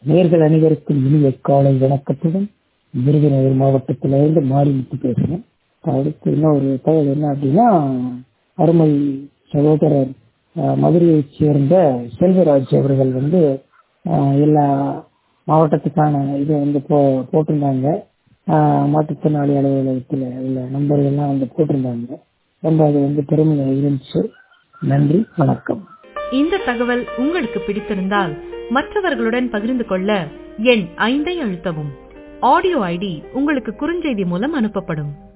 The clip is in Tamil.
நேர்கள் அனைவருக்கும் இனிய காலை வணக்கத்துடன் விருதுநகர் மாவட்டத்திலிருந்து மாறிமுத்து பேசுகிறேன் அடுத்து இன்னொரு தகவல் என்ன அப்படின்னா அருமை சகோதரர் அஹ், மதுரையைச் சேர்ந்த செல்வராஜ் அவர்கள் வந்து அஹ், எல்லா மாவட்டத்துக்கான இது வந்து போ போட்டிருந்தாங்க அஹ், மாற்றுத்திறனாளி அலுவலகத்தில் உள்ள நண்பர்கள்லாம் வந்து போட்டிருந்தாங்க ரொம்ப அது வந்து பெருமையாக இருந்துச்சு நன்றி வணக்கம் இந்த தகவல் உங்களுக்கு பிடித்திருந்தால் மற்றவர்களுடன் பகிர்ந்து கொள்ள எண் ஐந்தை அழுத்தவும் ஆடியோ ஐடி உங்களுக்கு குறுஞ்செய்தி மூலம் அனுப்பப்படும்